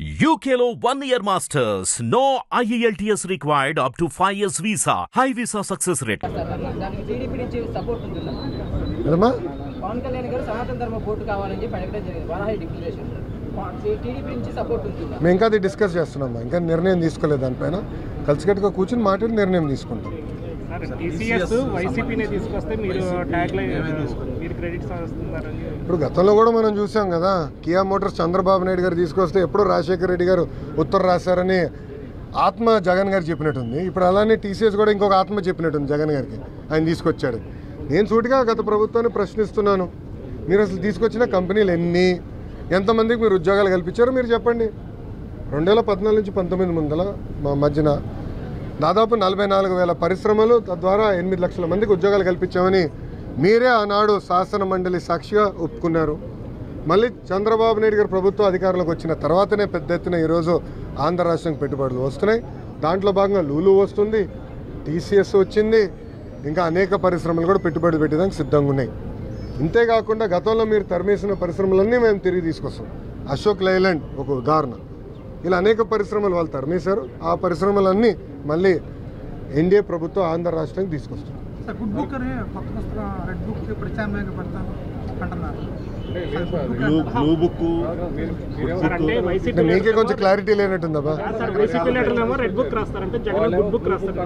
UKLO one year masters. No IELTS required up to 5 years visa. High visa success rate. దానికి TDP నుంచి support ఉంటుందా ఏదమ్మా పవన్ కళ్యాణ్ గారు సనాతన ధర్మ బోర్డు కావాలని చెప్పి అడగడం జరిగింది వారాహి డిక్లరేషన్ టీడీపీ నుంచి సపోర్ట్ ఉంటుందా మేము ఇంకా అది డిస్కస్ చేస్తున్నాం ఇంకా నిర్ణయం తీసుకోలేదు దానిపైన కలిసికట్టుగా కూర్చుని మాట్లాడి నిర్ణయం తీసుకుంటాం టీసీఎస్ వైసీపీనే తీసుకొస్తే మీరు ట్యాగ్ మీరు క్రెడిట్స్ వస్తున్నారని ఇప్పుడు గతంలో కూడా మనం చూసాం కదా కియా మోటార్స్ చంద్రబాబు నాయుడు గారు తీసుకొస్తే ఎప్పుడో రాజశేఖర రెడ్డి గారు ఉత్తరం రాశారని ఆత్మ జగన్ గారు చెప్పినట్టుంది ఇప్పుడు అలానే టీసీఎస్ కూడా ఇంకొక ఆత్మ చెప్పినట్టుంది జగన్ గారికి ఆయన తీసుకొచ్చాడు నేను సూటిగా గత ప్రభుత్వాన్ని ప్రశ్నిస్తున్నాను మీరు అసలు తీసుకొచ్చిన కంపెనీలు ఎన్ని ఎంతమందికి మీరు ఉద్యోగాలు కల్పించారో మీరు చెప్పండి రెండు వేల పద్నాలుగు నుంచి పంతొమ్మిది ముందల మా మధ్యన దాదాపు నలభై నాలుగు వేల పరిశ్రమలు తద్వారా ఎనిమిది లక్షల మందికి ఉద్యోగాలు కల్పించామని మీరే ఆనాడు శాసన మండలి సాక్షిగా ఒప్పుకున్నారు మళ్ళీ చంద్రబాబు నాయుడు గారు ప్రభుత్వ అధికారంలోకి వచ్చిన తర్వాతనే పెద్ద ఎత్తున ఈరోజు ఆంధ్ర రాష్ట్రానికి పెట్టుబడులు వస్తున్నాయి దాంట్లో భాగంగా లూలు వస్తుంది టీసీఎస్ వచ్చింది ఇంకా అనేక పరిశ్రమలు కూడా పెట్టుబడి పెట్టడానికి సిద్ధంగా ఉన్నాయి ఇంతేకాకుండా గతంలో మీరు తరిమేసిన పరిశ్రమలన్నీ మేము తిరిగి తీసుకొస్తాం అశోక్ లైలాండ్ ఒక ఉదాహరణ ఇలా అనేక పరిశ్రమలు వాళ్ళు తరిమేశారు ఆ పరిశ్రమలన్నీ మళ్ళీ ఎన్డీఏ ప్రభుత్వం ఆంధ్ర రాష్ట్రానికి తీసుకొస్తుంది సార్ గుడ్ బుక్ అని కొత్త పుస్తకం రెడ్ బుక్ ప్రత్యామ్నాయంగా పెడతాను అంటున్నారు సార్, గుడ్ బుక్ సార్ అంటే వైసీపీ అంటే మీకే కొంచెం క్లారిటీ లేనట్టుందబ్బా సార్ వైసీపీ లీడర్లేమో రెడ్ బుక్ రాస్తారంటే జగన్ గుడ్ బుక్ రాస్తారు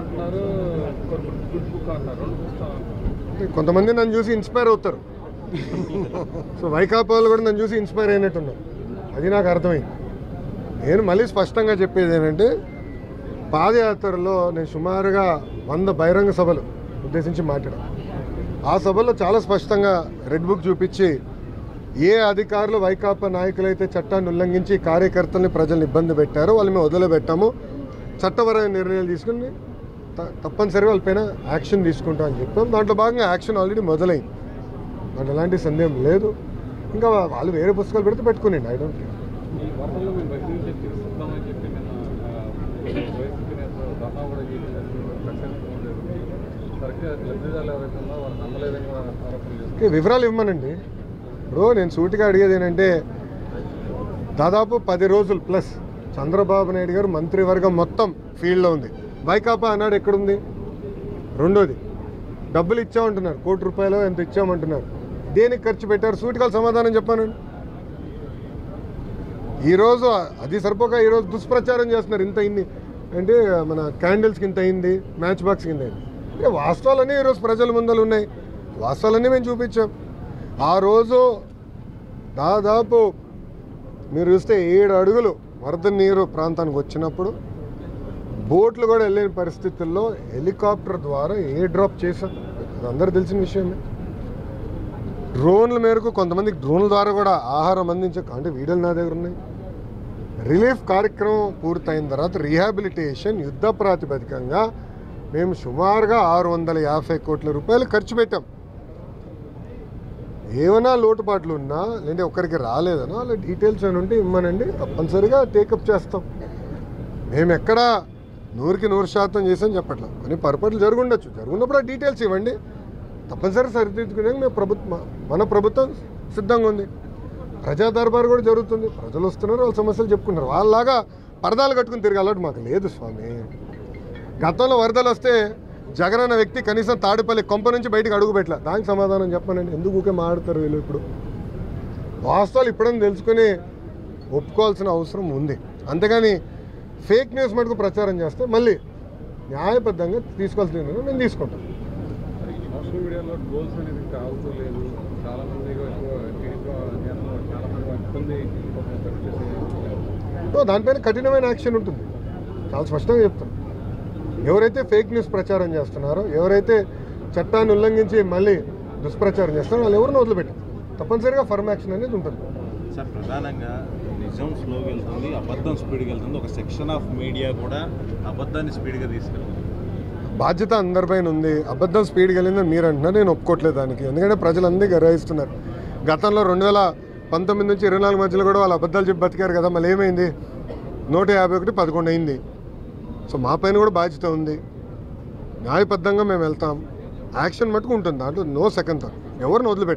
కొంతమంది నన్ను చూసి ఇన్స్పైర్ అవుతారు సో వైకాపా వాళ్ళు కూడా నన్ను చూసి ఇన్స్పైర్ అయినట్టున్నారు అది నాకు అర్థమైంది నేను మళ్ళీ స్పష్టంగా చెప్పేది ఏంటంటే పాదయాత్రలో నేను సుమారుగా వంద బహిరంగ సభలు ఉద్దేశించి మాట్లాడాను ఆ సభలో చాలా స్పష్టంగా రెడ్ బుక్ చూపించి ఏ అధికారులు వైకాపా నాయకులైతే చట్టాన్ని ఉల్లంఘించి కార్యకర్తల్ని ప్రజల్ని ఇబ్బంది పెట్టారో వాళ్ళు మేము వదిలిపెట్టాము చట్టపరమైన నిర్ణయాలు తీసుకుని త- తప్పనిసరిగా వాళ్ళపైన యాక్షన్ తీసుకుంటాం అని చెప్పాం దాంట్లో భాగంగా యాక్షన్ ఆల్రెడీ మొదలైంది దాంట్లో ఎలాంటి సందేహం లేదు ఇంకా వాళ్ళు వేరే పుస్తకాలు పెడితే పెట్టుకుని ఐ డోంట్ కేర్ ఈ వార్తల్లో మేము బయట నుంచి తీసుకుందామని చెప్పి నిన్న ఆ, వైసీపీ నేతలు ధర్నా కూడా చేసినట్టు ప్రకటించడం జరిగింది కరెక్ట్గా లబ్ధిదారులు ఎవరైతే ఉన్నారో వారిని నమ్మలేదని ఆరోపణలు చేస్తున్నారు ఓకే వివరాలు ఇవ్వమనండి ఇప్పుడు నేను సూటిగా అడిగేది ఏంటంటే దాదాపు పది రోజులు ప్లస్ చంద్రబాబు నాయుడు గారు మంత్రివర్గం మొత్తం ఫీల్డ్లో ఉంది వైకాపా అన్నాడు ఎక్కడుంది రెండోది డబ్బులు ఇచ్చామంటున్నారు కోటి రూపాయలు ఎంత ఇచ్చామంటున్నారు దేనికి ఖర్చు పెట్టారు సూటిగా సమాధానం చెప్పానండి ఈరోజు అది సరిపోక ఈరోజు దుష్ప్రచారం చేస్తున్నారు ఇంత ఇన్ని అంటే మన క్యాండిల్స్కి ఇంత అయింది మ్యాచ్ బాక్స్ కింద అయింది అంటే వాస్తవాలన్నీ ఈరోజు ప్రజల ముందలు ఉన్నాయి వాస్తవాలన్నీ మేము చూపించాం ఆ రోజు దాదాపు మీరు చూస్తే ఏడు అడుగులు వరద నీరు ప్రాంతానికి వచ్చినప్పుడు బోట్లు కూడా వెళ్ళని పరిస్థితుల్లో హెలికాప్టర్ ద్వారా ఏ డ్రాప్ చేశాం అది అందరూ తెలిసిన విషయమే డ్రోన్ల మేరకు కొంతమందికి డ్రోన్ల ద్వారా కూడా ఆహారం అందించే అంటే వీడియోలు నా దగ్గర ఉన్నాయి రిలీఫ్ కార్యక్రమం పూర్తయిన తర్వాత రీహాబిలిటేషన్ యుద్ధ ప్రాతిపదికంగా మేము సుమారుగా ఆరు వందల యాభై కోట్ల రూపాయలు ఖర్చు పెట్టాం ఏమైనా లోటుపాట్లు ఉన్నా లేదంటే ఒక్కరికి రాలేదనో అలా డీటెయిల్స్ అని ఉంటే ఇమ్మనండి తప్పనిసరిగా టేకప్ చేస్తాం మేము ఎక్కడ నూరుకి నూరు శాతం చేసాం చెప్పట్లేదు కొన్ని పొరపాట్లు జరుగుండొచ్చు జరుగున్నప్పుడు ఆ డీటెయిల్స్ ఇవ్వండి తప్పనిసరి సరిదిద్దుకునే మేము ప్రభుత్వం మన ప్రభుత్వం సిద్ధంగా ఉంది ప్రజా దర్బారు కూడా జరుగుతుంది ప్రజలు వస్తున్నారు వాళ్ళ సమస్యలు చెప్పుకున్నారు వాళ్ళలాగా పరదాలు కట్టుకుని తిరగాలట మాకు లేదు స్వామి గతంలో వరదలు వస్తే జగన్ అన్న వ్యక్తి కనీసం తాడిపల్లి కొంప నుంచి బయటకు అడుగు పెట్టలే దానికి సమాధానం చెప్పనండి ఎందుకు ఊకే మాట్లాడతారు వీళ్ళు ఇప్పుడు వాస్తవాలు ఇప్పుడని తెలుసుకుని ఒప్పుకోవాల్సిన అవసరం ఉంది అంతేగాని ఫేక్ న్యూస్ మటుకు ప్రచారం చేస్తే మళ్ళీ న్యాయబద్ధంగా తీసుకోవాల్సిన నిర్ణయం మేము తీసుకుంటాం మరి ఈ సోషల్ మీడియాలో ట్రోల్స్ అనేది ఇంకా ఆగుతూ లేదు చాలా మంది టీడీపీ నేతలు చాలా మంది ఇబ్బంది పెట్టేసి సో దానిపైన కఠినమైన యాక్షన్ ఉంటుంది చాలా స్పష్టంగా చెప్తాను ఎవరైతే ఫేక్ న్యూస్ ప్రచారం చేస్తున్నారో ఎవరైతే చట్టాన్ని ఉల్లంఘించి మళ్ళీ దుష్ప్రచారం చేస్తున్నారో వాళ్ళు ఎవరిని వదిలిపెట్టారు తప్పనిసరిగా ఫర్మ్ యాక్షన్ అనేది ఉంటుంది సార్ ప్రధానంగా నిజం స్లోగా వెళ్తుంది అబద్ధం స్పీడ్గా వెళ్తుంది ఒక సెక్షన్ ఆఫ్ మీడియా కూడా అబద్ధాన్ని స్పీడ్గా తీసుకెళ్తుంది బాధ్యత అందరిపైన ఉంది అబద్ధం స్పీడ్కి వెళ్ళిందని మీరు అంటున్నారు నేను ఒప్పుకోవట్లేదు దానికి ఎందుకంటే ప్రజలందరూ గ్రహిస్తున్నారు గతంలో రెండు వేల పంతొమ్మిది నుంచి ఇరవై నాలుగు మధ్యలో కూడా వాళ్ళు అబద్ధాలు చెప్పి బతికారు కదా మళ్ళీ ఏమైంది నూట యాభై ఒకటి పదకొండు అయింది సో మా పైన కూడా బాధ్యత ఉంది న్యాయబద్ధంగా మేము వెళ్తాం యాక్షన్ మటుకు ఉంటుంది దాంట్లో నో సెకండ్ థాట్ ఎవరిని వదిలిపెట్టాం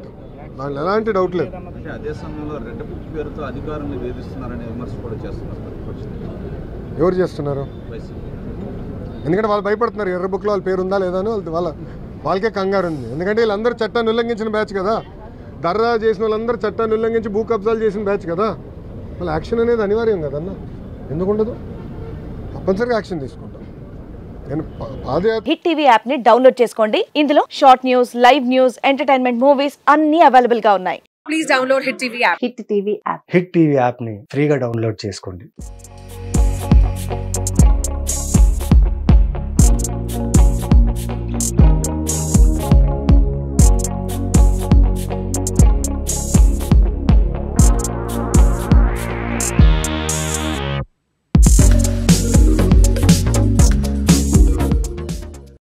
దాంట్లో ఎలాంటి డౌట్ లేదు అంటే అదే సమయంలో రెడ్ బుక్ పేరుతో అధికారులను వేధిస్తున్నారనే విమర్శ కూడా చేస్తున్నారు ప్రతిపక్ష నేతలు. ఎవరు చేస్తున్నారు వైసీపీ ఎందుకంటే వాళ్ళు భయపడుతున్నారు ఎర్ర బుక్లో వాళ్ళ పేరు ఉందా లేదా అని వాళ్ళ వాళ్ళ వాళ్ళకే కంగారు ఉంది ఎందుకంటే వీళ్ళందరూ చట్టాన్ని ఉల్లంఘించిన బ్యాచ్ కదా దర్రా చేసిన వాళ్ళందరూ చట్టాన్ని ఉల్లంఘించి భూ కబ్జాలు చేసిన బ్యాచ్ కదా వాళ్ళ యాక్షన్ అనేది అనివార్యం కదన్న ఎందుకు ఉండదు తప్పనిసరిగా యాక్షన్ తీసుకుంటాం నేను పా- పాదయాత్ర హిట్ టీవీ యాప్ ని డౌన్లోడ్ చేసుకోండి ఇందులో short news live news entertainment movies అన్ని అవైలబుల్ గా ఉన్నాయి please download hit TV app hit TV app hit TV యాప్ని ఫ్రీగా డౌన్లోడ్ చేసుకోండి